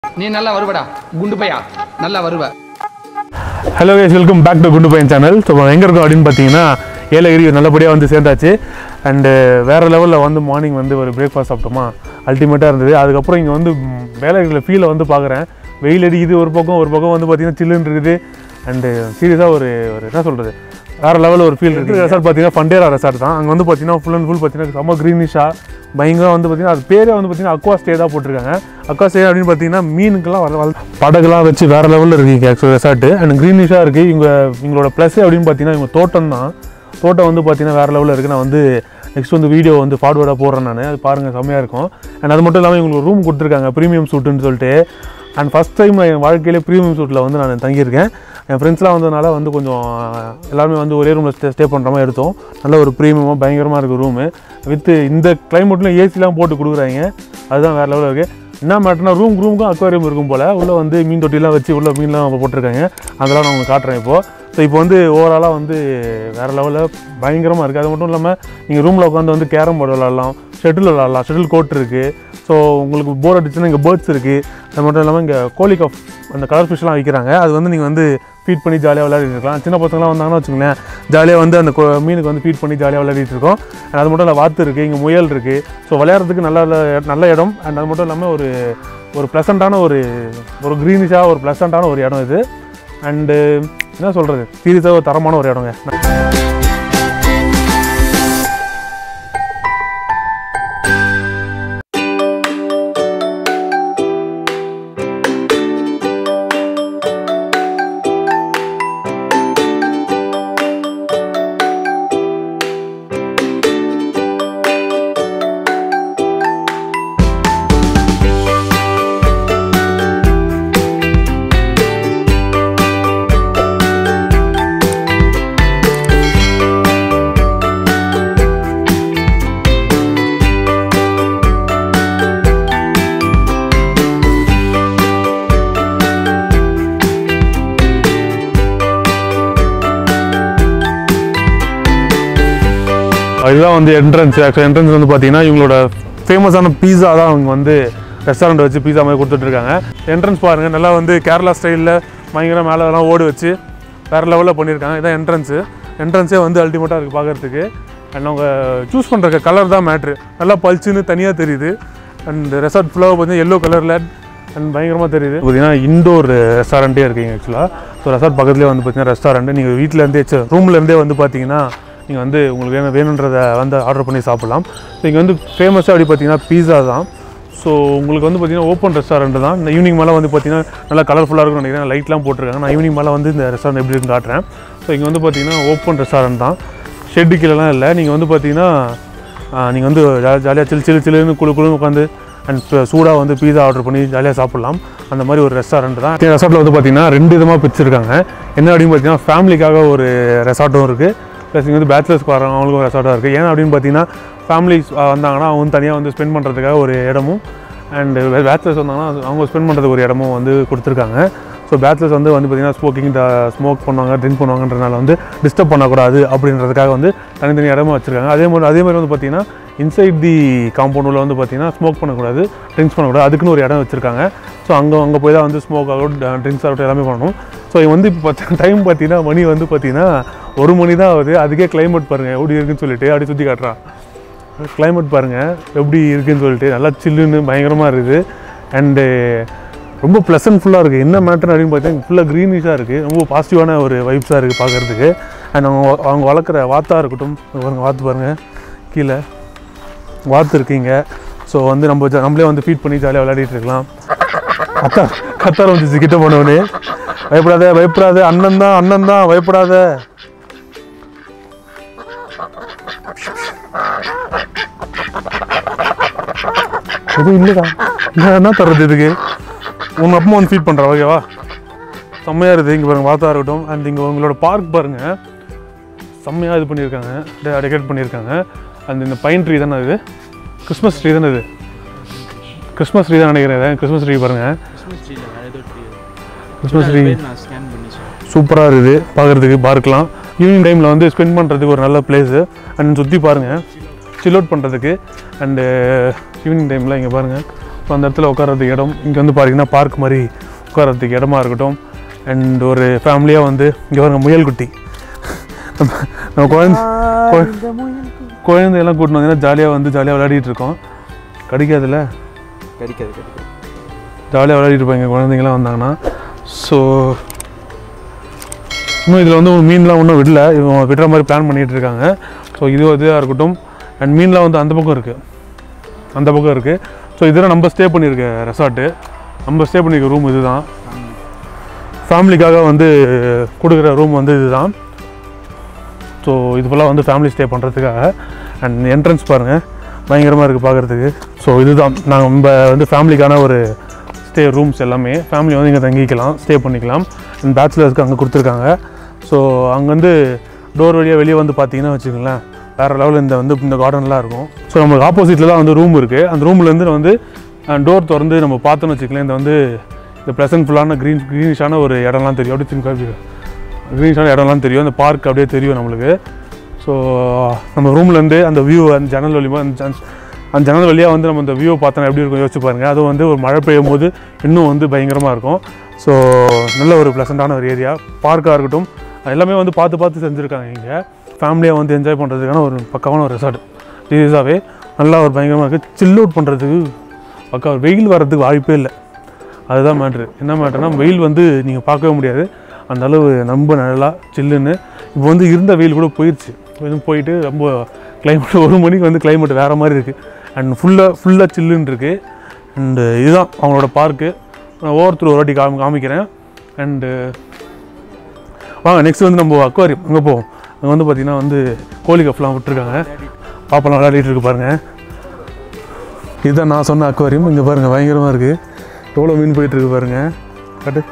நீ நல்லா வருவடா குண்டு பையா நல்லா வருவ hello guys welcome back to Gundu Paiyan channel so எங்கே இருக்கோம் அப்படின்னு பார்த்தீங்கன்னா ஏலகிரி நல்லபடியாக வந்து சேர்ந்தாச்சு அண்டு வேறு லெவலில் வந்து மார்னிங் வந்து ஒரு பிரேக்ஃபாஸ்ட் சாப்பிட்டோமா அல்டிமேட்டாக இருந்தது அதுக்கப்புறம் இங்கே வந்து ம், வேலைகளில் ஃபீலை வந்து பார்க்குறேன் வெயில் அடிக்குது ஒரு பக்கம் ஒரு பக்கம் வந்து பார்த்தீங்கன்னா சில்லுன்னு இருக்குது அண்டு சீரியஸாக ஒரு ஒரு என்ன சொல்கிறது வேறு லெவலில் ஒரு ஃபீல் இருக்குது ரெசார்ட் பார்த்தீங்கன்னா ஃபண்டேரா ரெசார்ட் தான் அங்கே வந்து பார்த்தீங்கன்னா ஃபுல் அண்ட் ஃபுல் பார்த்தீங்கன்னா செம்ம க்ரீனிஷாக பயங்கரம் வந்து பார்த்தீங்கன்னா அது பேரே வந்து பார்த்தீங்கன்னா அக்வா ஸ்டே தான் போட்டிருக்காங்க அக்வா ஸ்டே அப்படின்னு பார்த்தீங்கன்னா மீனுக்கெல்லாம் வர வள- படகுலாம் வச்சு வேறு லெவலில் இருக்குது ஆக்சுவல் ரெசார்ட்டு அண்ட் க்ரீனிஷாக இருக்குது இவங்க இவங்களோட ப்ளஸ் அப்படின்னு பார்த்தீங்கன்னா இவங்க தோட்டம் தான் தோட்டம் வந்து பார்த்தீங்கன்னா வேறு லெவலில் இருக்குது நான் வந்து நெக்ஸ்ட் வந்து வீடியோ வந்து ஃபார்வர்டாக போடுறேன் நான் அது பாருங்கள் செம்மையாக இருக்கும் அண்ட் அது மட்டும் இல்லாமல் இவங்களுக்கு ரூம் கொடுத்துருக்காங்க ப்ரீமியம் சூட்டுன்னு சொல்லிட்டு அண்ட் ஃபஸ்ட் டைம் என் வாழ்க்கையிலே ப்ரீமியம் சூட்டில் வந்து நான் தங்கியிருக்கேன் என் ஃப்ரெண்ட்ஸ்லாம் வந்ததுனால வந்து கொஞ்சம் எல்லாருமே வந்து ஒரே ரூமில் ஸ்டே ஸ்டே பண்ணுற மாதிரி எடுத்தோம் நல்ல ஒரு ப்ரீமியமாக பயங்கரமாக இருக்குது ரூமு வித்து இந்த கிளைமேட்லையும் ஏசிலாம் போட்டு கொடுக்குறாங்க அதுதான் வேறு லெவலில் இருக்குது என்ன மேட்டர்னா ரூம் ரூமுக்கும் அக்வாரியம் இருக்கும் போல் உள்ளே வந்து மீன் தொட்டிலாம் வச்சு உள்ளே மீன்லாம் போட்டிருக்காங்க அதெல்லாம் நான் உங்களுக்கு காட்டுறேன் இப்போது ஸோ இப்போ வந்து ஓவராலாக வந்து வேறு லெவலில் பயங்கரமாக இருக்குது அது மட்டும் இல்லாமல் நீங்கள் ரூமில் உட்காந்து வந்து கேரம் போர்டு விளாட்லாம் ஷட்டில் விளாட்லாம் ஷட்டில் கோர்ட் இருக்குது ஸோ உங்களுக்கு போர் அடிச்சுன்னா இங்கே பேர்ட்ஸ் இருக்குது அது மட்டும் இல்லாமல் இங்கே கோழி கப் அந்த கலர் ஃபிஷ்லாம் விற்கிறாங்க அது வந்து நீங்கள் வந்து ஃபீட் பண்ணி ஜாலியாக விளையாடிட்டு இருக்கலாம் சின்ன பசங்களாம் வந்தாங்கன்னா வச்சுங்களேன் ஜாலியாக வந்து அந்த கொ- மீனுக்கு வந்து ஃபீட் பண்ணி ஜாலியாக விளையாடிட்டு இருக்கோம் And அது மட்டும் இல்லை வாத்து இருக்குது இங்கே முயல் இருக்குது ஸோ விளையாடுறதுக்கு நல்ல நல்ல- நல்ல இடம் அண்ட் அது மட்டும் இல்லாமல் ஒரு ஒரு ப்ளசண்ட்டான ஒரு ஒரு க்ரீனிஷாக ஒரு ப்ளசண்ட்டான ஒரு இடம் இது அண்டு என்ன சொல்கிறது சீரியஸாக ஒரு தரமான ஒரு இடங்க இதுதான் வந்து என்ட்ரன்ஸ் ஆக்சுவல் என்ட்ரன்ஸ் வந்து பார்த்தீங்கன்னா இவங்களோட ஃபேமஸான பீஸா தான் அவங்க வந்து ரெஸ்டாரண்ட் வச்சு பீஸா மாதிரி கொடுத்துட்ருக்காங்க என்ட்ரன்ஸ் பாருங்கள் நல்லா வந்து கேரளா ஸ்டைலில் பயங்கர மேலே எல்லாம் ஓடு வச்சு வேறு லெவலில் பண்ணியிருக்காங்க இதான் என்ட்ரன்ஸு என்ட்ரன்ஸே வந்து அல்டிமேட்டாக இருக்குது பார்க்குறதுக்கு அண்ட் அவங்க சூஸ் பண்ணுற கலர் தான் மேட்ரு நல்லா பளிச்சுன்னு தனியாக தெரியுது அண்ட் ரெசார்ட் ஃபுல்லாக பார்த்தீங்கன்னா எல்லோ கலரில் அண்ட் பயங்கரமாக தெரியுது பார்த்தீங்கன்னா இண்டோர் ரெஸ்டாரண்ட்டே இருக்குங்க ஆக்சுவலாக ஸோ ரெசார்ட் பக்கத்துலேயே வந்து பார்த்தீங்கன்னா ரெஸ்டாரண்ட் நீங்கள் வீட்டிலேருந்தே ரூம்லேருந்தே வந்து பார்த்தீங்கன்னா நீங்கள் வந்து உங்களுக்கு வேணும் வேணுன்றதை வந்து ஆர்டர் பண்ணி சாப்பிட்லாம் ஸோ இங்கே வந்து ஃபேமஸாக அப்படி பார்த்தீங்கன்னா பீஸா தான் ஸோ உங்களுக்கு வந்து பார்த்தீங்கன்னா ஓப்பன் ரெஸ்டாரண்ட் தான் இந்த ஈவினிங் மேலே வந்து பார்த்தீங்கன்னா நல்லா கலர்ஃபுல்லாக இருக்கும்னு நினைக்கிறேன் லைட்லாம் போட்டிருக்காங்க நான் ஈவினிங் மேலே வந்து இந்த ரெஸ்டாரண்ட் எப்படி இருக்குன்னு காட்டுறேன் ஸோ இங்கே வந்து பார்த்தீங்கன்னா ஓப்பன் ரெஸ்டாரண்ட் தான் ஷெட்டு கீழெலாம் இல்லை நீங்கள் வந்து பார்த்தீங்கன்னா நீங்கள் வந்து ஜாலியாக சில்லு சில்லு சில்லுன்னு குழு குழுன்னு உட்காந்து அண்ட் சூடாக வந்து பீஸா ஆர்டர் பண்ணி ஜாலியாக சாப்பிட்லாம் அந்த மாதிரி ஒரு ரெஸ்டாரண்ட் தான் இந்த ரெசார்ட்டில் வந்து பார்த்தீங்கன்னா ரெண்டு விதமாக பிரிச்சிருக்காங்க என்ன அப்படின்னு பார்த்தீங்கன்னா ஃபேமிலிக்காக ஒரு ரெசார்ட்டும் இருக்குது ப்ளஸ் இங்கே வந்து பேச்சுலர்ஸ்க்கு வரவங்க அவங்களுக்கு ஒரு ரெசார்ட்டாக இருக்குது ஏன் அப்படின்னு பார்த்தீங்கன்னா ஃபேமிலிஸ் வந்தாங்கன்னா அவங்க வந்து தனியாக வந்து ஸ்பெண்ட் பண்ணுறதுக்காக ஒரு இடமும் அண்ட் பேச்சுலர்ஸ் வந்தாங்கன்னா அது அவங்க ஸ்பெண்ட் பண்ணுறதுக்கு ஒரு இடமும் வந்து கொடுத்துருக்காங்க ஸோ பேச்சுலர்ஸ் வந்து வந்து பார்த்திங்கன்னா ஸ்மோக்கிங் ஸ்மோக் பண்ணுவாங்க ட்ரிங்க் பண்ணுவாங்கன்றனால வந்து டிஸ்டர்ப் பண்ணக்கூடாது அப்படின்றதுக்காக வந்து தனித்தனி இடமா வச்சுருக்காங்க அதே மாதிரி அதே மாதிரி வந்து பார்த்திங்கன்னா இன்சைட் தி காம்பவுண்ட் உள்ள வந்து பார்த்திங்கன்னா ஸ்மோக் பண்ணக்கூடாது ட்ரிங்க்ஸ் பண்ணக்கூடாது அதுக்குன்னு ஒரு இடம் வச்சுருக்காங்க ஸோ அங்கே அங்கே போய் தான் வந்து ஸ்மோக் ஆகட்டும் ட்ரிங்க்ஸ் ஆகட்டும் எல்லாமே பண்ணணும் ஸோ இது வந்து இப்போ டைம் பார்த்தீங்கன்னா மணி வந்து பார்த்திங்கன்னா ஒரு மணி தான் ஆகுது அதுக்கே climate பாருங்கள் எப்படி இருக்குன்னு சொல்லிட்டு அப்படி சுற்றி காட்டுறான் climate பாருங்கள் எப்படி இருக்குன்னு சொல்லிட்டு நல்லா சில்லுன்னு பயங்கரமாக இருக்குது அண்டு ரொம்ப ப்ளசன்ட்ஃபுல்லாக இருக்குது என்ன மேட்டர் அப்படின்னு பார்த்தீங்கன்னா ஃபுல்லாக க்ரீனிஷாக இருக்குது ரொம்ப பாசிட்டிவான ஒரு வைப்ஸாக இருக்குது பார்க்குறதுக்கு அண்ட் அவங்க அவங்க வளர்க்குற வாத்தா இருக்கட்டும் இங்க பாருங்க வாத்து பாருங்கள் கீழே வாத்து இருக்கீங்க ஸோ வந்து நம்ம ஜா- நம்மளே வந்து ஃபீட் பண்ணி ஜாலியாக விளையாடிட்டு இருக்கலாம் கத்தா கத்தார வந்துச்சு கிட்ட போனவனே பயப்படாத பயப்படாத அண்ணன் தான் அண்ணன் தான் பயப்படாத எதுவும் இல்லைடா நான் என்ன தர்றது இதுக்கு உங்கள் அப்பா வந்து ஃபீட் பண்ணுறா ஓகேவா செம்மையாக இருக்குது இங்கே பாருங்கள் வாத்தா இருக்கட்டும் அண்ட் இங்கே உங்களோட பார்க் பாருங்கள் செம்மையாக இது பண்ணியிருக்காங்க டெக்கரேட் பண்ணியிருக்காங்க அந்த இந்த பைன் ட்ரீ தானே அது கிறிஸ்மஸ் ட்ரீ தானே இது கிறிஸ்மஸ் ட்ரீ தான் நினைக்கிறேன் கிறிஸ்மஸ் ட்ரீ பாருங்கள் கிறிஸ்மஸ் ட்ரீல வேற ஏதோ ட்ரீ கிறிஸ்மஸ் ட்ரீ நான் ஸ்கேன் பண்ணி சொல்றேன் சூப்பராக இருக்குது பார்க்குறதுக்கு பார்க்கலாம் ஈவினிங் டைமில் வந்து ஸ்பெண்ட் பண்ணுறதுக்கு ஒரு நல்ல பிளேஸு அண்ட் சுற்றி பாருங்கள் சில் அவுட் பண்ணுறதுக்கு அண்டு ஈவினிங் டைமில் இங்கே பாருங்கள் ஸோ அந்த இடத்துல உட்கார்றதுக்கு இடம் இங்கே வந்து பார்த்தீங்கன்னா பார்க் மாதிரி உட்கார்றதுக்கு இடமா இருக்கட்டும் அண்ட் ஒரு ஃபேமிலியாக வந்து இங்கே பாருங்க முயல் குட்டி நம்ம நம்ம குழந்தை குழ- குழந்தையெல்லாம் கூட்டிட்டு வந்தீங்கன்னா ஜாலியாக வந்து ஜாலியாக விளையாடிட்டு இருக்கோம் கடிக்காதுல்ல கிடைக்காது கிடைக்காது ஜாலியாக விளையாடிட்டு இருப்பாங்க குழந்தைங்களாம் வந்தாங்கன்னா ஸோ இன்னும் இதில் வந்து ஒரு மீன்லாம் இன்னும் விடல இவங்க விடுற மாதிரி பிளான் பண்ணிகிட்டு இருக்காங்க ஸோ இது இதாக இருக்கட்டும் அண்ட் மீன்லாம் வந்து அந்த பக்கம் இருக்குது அந்த பக்கம் இருக்குது ஸோ இதெல்லாம் நம்ம ஸ்டே பண்ணியிருக்க ரெசார்ட்டு நம்ம ஸ்டே பண்ணியிருக்க ரூம் இதுதான் ஃபேமிலிக்காக வந்து கொடுக்குற ரூம் வந்து இதுதான் ஸோ இது ஃபுல்லாக வந்து ஃபேமிலி ஸ்டே பண்ணுறதுக்காக அண்ட் என்ட்ரன்ஸ் பாருங்கள் பயங்கரமாக இருக்குது பார்க்குறதுக்கு ஸோ இதுதான் நாங்கள் நம்ம வந்து ஃபேமிலிக்கான ஒரு ஸ்டே ரூம்ஸ் எல்லாமே ஃபேமிலி வந்து இங்கே தங்கிக்கலாம் ஸ்டே பண்ணிக்கலாம் அண்ட் பேச்சுலர்ஸ்க்கு அங்கே கொடுத்துருக்காங்க ஸோ அங்கே வந்து டோர் வழியாக வெளியே வந்து பார்த்தீங்கன்னா வச்சுக்கோங்களேன் வேறு லெவலில் இந்த வந்து இந்த கார்டன்லாம் இருக்கும் ஸோ நம்மளுக்கு ஆப்போசிட்டில் தான் வந்து ரூம் இருக்குது அந்த ரூம்லேருந்து வந்து டோர் திறந்து நம்ம பார்த்தோன்னு வச்சுக்கலாம் இந்த வந்து இந்த ப்ளசன்ட் ஃபுல்லான க்ரீன் க்ரீனிஷான ஒரு இடம்லாம் தெரியும் அப்படி திரும்பி க்ரீனிஷான இடம்லாம் தெரியும் அந்த பார்க் அப்படியே தெரியும் நம்மளுக்கு ஸோ நம்ம ரூம்லேருந்து அந்த வியூ அந்த ஜன்னல் வழியாக அந்த ஜன்- அந்த ஜன்னல் வழியாக வந்து நம்ம அந்த வியூ பார்த்தோன்னா எப்படி இருக்கும் யோசிச்சு பாருங்க அதுவும் வந்து ஒரு மழை பெய்யும் போது இன்னும் வந்து பயங்கரமாக இருக்கும் ஸோ நல்ல ஒரு ப்ளசண்ட்டான ஒரு ஏரியா பார்க்காக இருக்கட்டும் எல்லாமே வந்து பார்த்து பார்த்து செஞ்சுருக்காங்க இங்கே ஃபேமிலியாக வந்து என்ஜாய் பண்ணுறதுக்கான ஒரு பக்காவான ஒரு ரெசார்ட் சீரியஸாகவே நல்லா ஒரு பயங்கரமாக இருக்குது சில் அவுட் பண்ணுறதுக்கு பக்கா வெயில் வர்றதுக்கு வாய்ப்பே இல்லை அதுதான் மேட்ரு என்ன மேட்ருனா வெயில் வந்து நீங்கள் பார்க்கவே முடியாது அந்த அளவு ரொம்ப நல்லா சில்லுன்னு இப்போ வந்து இருந்த வெயில் கூட போயிடுச்சு இதுவும் போயிட்டு ரொம்ப climate ஒரு மணிக்கு வந்து climate வேறு மாதிரி இருக்குது அண்ட் ஃபுல்லாக ஃபுல்லாக சில்லுன்னு இருக்குது அண்டு இதுதான் அவங்களோட பார்க்கு நான் ஒவ்வொருத்தர் ஒரு வாட்டி காமி காமிக்கிறேன் அண்டு வாங்க நெக்ஸ்ட் வந்து நம்ம அக்வாரியம் அங்கே போவோம் அங்கே வந்து பார்த்திங்கன்னா வந்து கோழி கஃப்லாம் விட்டுருக்காங்க பாப்பெல்லாம் விளையாடிட்டு இருக்கு பாருங்கள் இதுதான் நான் சொன்ன அக்வாரியம் இங்கே பாருங்கள் பயங்கரமாக இருக்குது எவ்வளோ மீன் போயிட்டு இருக்கு பாருங்கள் கட்டு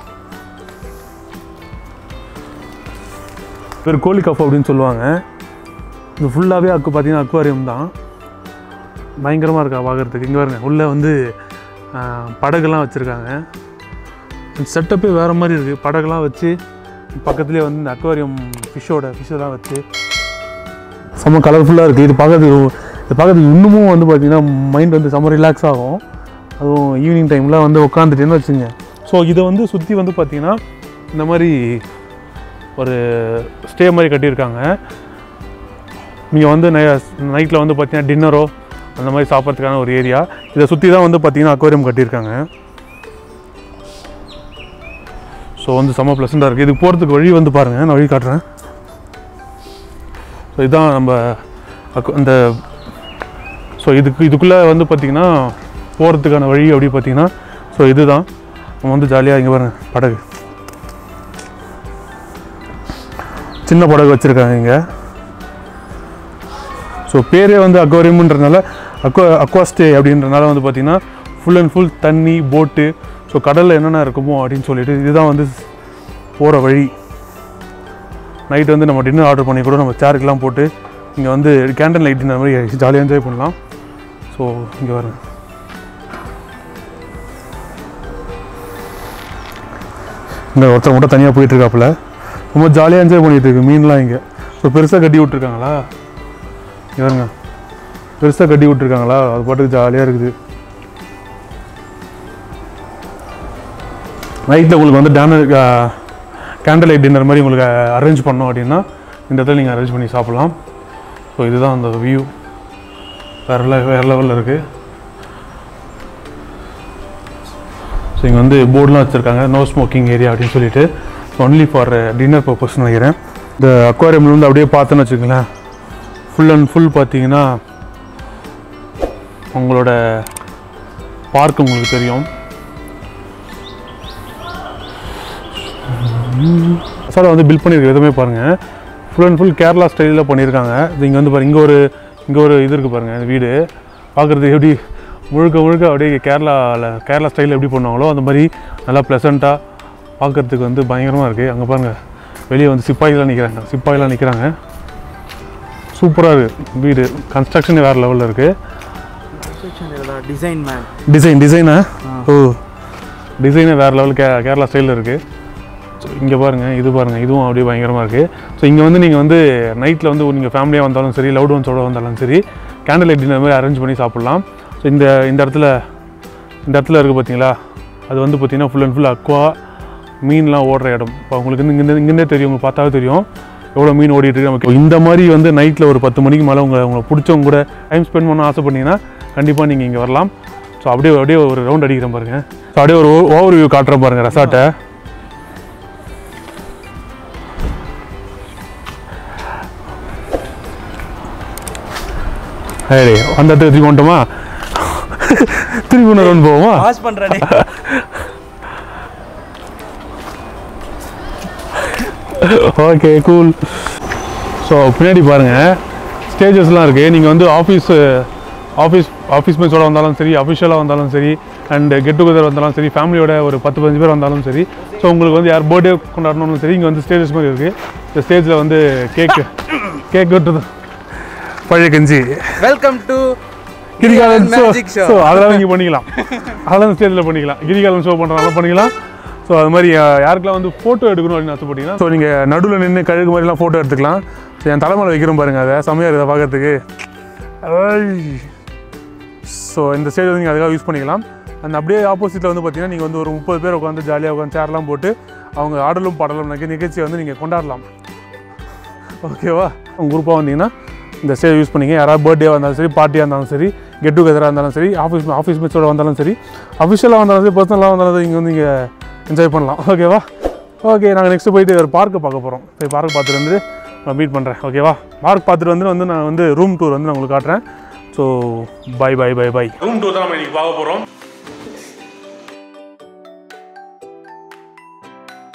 பேர் கோழி கஃப் அப்படின்னு சொல்லுவாங்க இது ஃபுல்லாகவே அக்கு பார்த்தீங்கன்னா அக்வாரியம் தான் பயங்கரமாக இருக்கா பார்க்குறதுக்கு இங்கே பாருங்க உள்ளே வந்து ஆ, படகுலாம் வச்சுருக்காங்க செட்டப்பே வேறு மாதிரி இருக்குது படகுலாம் வச்சு பக்கத்துலேயே வந்து இந்த அக்வாரியம் ஃபிஷ்ஷோட ஃபிஷ்ஷெல்லாம் வச்சு செம்ம கலர்ஃபுல்லாக இருக்குது இது பார்க்கறதுக்கு இது பார்க்கறதுக்கு இன்னமும் வந்து பார்த்திங்கன்னா மைண்ட் வந்து செம்ம ரிலாக்ஸ் ஆகும் அதுவும் ஈவினிங் டைமில் வந்து உட்காந்துட்டேன்னு வச்சுங்க ஸோ இதை வந்து சுற்றி வந்து பார்த்திங்கன்னா இந்த மாதிரி ஒரு ஸ்டே மாதிரி கட்டியிருக்காங்க நீங்கள் வந்து நைட்டில் வந்து பார்த்தீங்கன்னா டின்னரோ அந்த மாதிரி சாப்பிட்றதுக்கான ஒரு ஏரியா இதை சுற்றி தான் வந்து பார்த்தீங்கன்னா அக்வேரியம் கட்டியிருக்காங்க ஸோ வந்து செம்ம ப்ளசண்ட்டாக இருக்குது இதுக்கு போகிறதுக்கு வழி வந்து பாருங்கள் நான் வழி காட்டுறேன் ஸோ இதுதான் நம்ம அக்கு இந்த ஸோ இதுக்கு இதுக்குள்ளே வந்து பார்த்திங்கன்னா போகிறதுக்கான வழி அப்படி பார்த்தீங்கன்னா ஸோ இதுதான் நம்ம வந்து ஜாலியாக இங்கே பாருங்க படகு சின்ன படகு வச்சுருக்காங்க இங்கே ஸோ பேரே வந்து அக்வாரியம்ன்றனால அக்வா அக்வாஸ்டே அப்படின்றனால வந்து பார்த்திங்கன்னா ஃபுல் அண்ட் ஃபுல் தண்ணி போட்டு ஸோ கடலில் என்னென்ன இருக்குமோ அப்படின்னு சொல்லிட்டு இதுதான் வந்து போகிற வழி நைட் வந்து நம்ம டின்னர் ஆர்டர் பண்ணி கூட நம்ம சேருக்கெலாம் போட்டு இங்கே வந்து கேண்டில் லைட் டின்னர் மாதிரி ஜாலியாக என்ஜாய் பண்ணலாம் ஸோ இங்கே வரேன் இங்கே ஒருத்தர் மட்டும் தனியாக போயிட்டுருக்காப்புல ரொம்ப ஜாலியாக என்ஜாய் பண்ணிட்டு இருக்கு மீன்லாம் இங்கே ஸோ பெருசாக கட்டி விட்ருக்காங்களா இங்க பாருங்க பெருசாக கட்டி விட்ருக்காங்களா அது பாட்டுக்கு ஜாலியாக இருக்குது நைட்டில் உங்களுக்கு வந்து டேனர் கேண்டில் லைட் டின்னர் மாதிரி உங்களுக்கு அரேஞ்ச் பண்ணோம் அப்படின்னா இந்த இடத்துல நீங்கள் அரேஞ்ச் பண்ணி சாப்பிட்லாம் ஸோ இதுதான் அந்த வியூ வேறு லெ வேறு லெவலில் இருக்குது ஸோ இங்கே வந்து போர்டெலாம் வச்சுருக்காங்க நோ ஸ்மோக்கிங் ஏரியா அப்படின்னு சொல்லிட்டு ஒன்லி ஃபார் டின்னர் பர்பஸ் நினைக்கிறேன் இந்த அக்வாரியம்ல இருந்து அப்படியே பார்த்தோன்னு வச்சுக்கோங்களேன் ஃபுல் அண்ட் ஃபுல் பார்த்தீங்கன்னா உங்களோட பார்க் உங்களுக்கு தெரியும் மசாலா வந்து பில்ட் பண்ணியிருக்க விதமே பாருங்கள் ஃபுல் அண்ட் ஃபுல் கேரளா ஸ்டைலில் பண்ணியிருக்காங்க இது இங்கே வந்து பாருங்க இங்கே ஒரு இங்கே ஒரு இது இருக்குது பாருங்கள் இந்த வீடு பார்க்குறதுக்கு எப்படி முழுக்க முழுக்க அப்படியே கேரளாவில் கேரளா ஸ்டைலில் எப்படி பண்ணுவாங்களோ அந்த மாதிரி நல்லா ப்ளசண்ட்டாக பார்க்குறதுக்கு வந்து பயங்கரமாக இருக்குது அங்கே பாருங்கள் வெளியே வந்து சிப்பாய்லாம் நிற்கிறாங்க சிப்பாய்லாம் நிற்கிறாங்க சூப்பராக இருக்குது வீடு கன்ஸ்ட்ரக்ஷன் வேறு லெவலில் இருக்குது டிசைன் மேன் டிசைன் டிசைனா ஓ டிசைனே வேறு லெவல் கே கேரளா ஸ்டைலில் இருக்குது ஸோ இங்கே பாருங்கள் இது பாருங்கள் இதுவும் அப்படியே பயங்கரமாக இருக்குது ஸோ இங்கே வந்து நீங்கள் வந்து நைட்டில் வந்து நீங்கள் ஃபேமிலியாக வந்தாலும் சரி லவுட் ஒன்ஸோட வந்தாலும் சரி கேண்டில் லைட் டின்னர் மாதிரி அரேஞ்ச் பண்ணி சாப்பிட்லாம் ஸோ இந்த இந்த இடத்துல இந்த இடத்துல இருக்குது பார்த்தீங்களா அது வந்து பார்த்தீங்கன்னா ஃபுல் அண்ட் ஃபுல் அக்வா மீன்லாம் ஓடுற இடம் இப்போ உங்களுக்கு வந்து இங்கே இங்கேருந்தே தெரியும் உங்களுக்கு பார்த்தாவே தெரியும் எவ்வளோ மீன் ஓடிட்டு இருக்கு நமக்கு இந்த மாதிரி வந்து நைட்டில் ஒரு பத்து மணிக்கு மேலே உங்களை உங்களை பிடிச்சவங்க கூட டைம் ஸ்பெண்ட் பண்ண ஆசைப்பட்டீங்கன்னா கண்டிப்பாக நீங்கள் இங்கே வரலாம் ஸோ அப்படியே அப்படியே ஒரு ரவுண்ட் அடிக்கிறேன் பாருங்க ஸோ அப்படியே ஒரு ஓவர் வியூ காட்டுறேன் பாருங்க ரெசார்ட்டை சரி அந்த இடத்துக்கு திரும்பி வந்துட்டோமா திரும்பி இன்னொரு ரவுண்ட் போவோமா பாஸ் பண்றேன் ஓகே கூல் ஸோ பின்னாடி பாருங்கள் ஸ்டேஜஸ்லாம் இருக்குது நீங்கள் வந்து ஆஃபீஸ் ஆஃபீஸ் ஆஃபீஸ் மேட்ஸோட வந்தாலும் சரி அஃபிஷியலாக வந்தாலும் சரி அண்ட் கெட் டுகெதர் வந்தாலும் சரி ஃபேமிலியோட ஒரு பத்து பதினஞ்சு பேர் வந்தாலும் சரி ஸோ உங்களுக்கு வந்து யார் பர்த்டே கொண்டாடணும்னு சரி இங்கே வந்து ஸ்டேஜஸ் மாதிரி இருக்குது இந்த ஸ்டேஜில் வந்து கேக்கு கேக் வெட்டுறது பழைய கஞ்சி welcome to Kirikalan show magic show so அதெல்லாம் நீங்கள் பண்ணிக்கலாம் அதெல்லாம் ஸ்டேஜில் பண்ணிக்கலாம் கிரிகாலன் ஷோ பண்ணுறதால பண்ணிக்கலாம் ஸோ அது மாதிரி அஹ், யாருக்கெல்லாம் வந்து ஃபோட்டோ எடுக்கணும் அப்படின்னு ஆசைப்பட்டீங்கன்னா ஸோ நீங்கள் நடுவில் நின்று கழுகு மாதிரிலாம் ஃபோட்டோ எடுத்துக்கலாம் ஸோ என் தலைமையில் வைக்கிறோம் பாருங்க அதை செம்மையாக இருக்குது பார்க்கறதுக்கு ஸோ இந்த ஸ்டேஜ் வந்து நீங்கள் அதுக்காக யூஸ் பண்ணிக்கலாம் அந்த அப்படியே ஆப்போசிட்டில் வந்து பார்த்தீங்கன்னா நீங்கள் வந்து ஒரு முப்பது பேர் உட்காந்து ஜாலியாக உட்காந்து சேர்லாம் போட்டு அவங்க ஆடலும் பாடலும் நிக- நிகழ்ச்சியை வந்து நீங்கள் கொண்டாடலாம் ஓகேவா உங்கள் குரூப்பாக வந்தீங்கன்னா இந்த ஸ்டேஜ் யூஸ் பண்ணிங்க யாராவது பர்த்டேவாக இருந்தாலும் சரி பார்ட்டியாக இருந்தாலும் சரி கெட் டுகெதராக இருந்தாலும் சரி ஆஃபீஸ் ஆஃபீஸ் மேட்சோட வந்தாலும் சரி அஃபிஷியலாக வந்தாலும் சரி பர்சனலாக வந்தாலும் சரி இங்கே வந்து நீங்கள் என்ஜாய் பண்ணலாம் ஓகேவா ஓகே நாங்கள் நெக்ஸ்ட்டு போயிட்டு ஒரு பார்க்கை பார்க்க போகிறோம் போய் பார்க் பார்த்துட்டு வந்து நான் மீட் பண்ணுறேன் ஓகேவா பார்க் பார்த்துட்டு வந்து வந்து நான் வந்து ரூம் டூர் வந்து நான் உங்களுக்கு காட்டுறேன் so bye bye bye bye room tour தான் நம்ம இன்றைக்கி பார்க்க போகிறோம்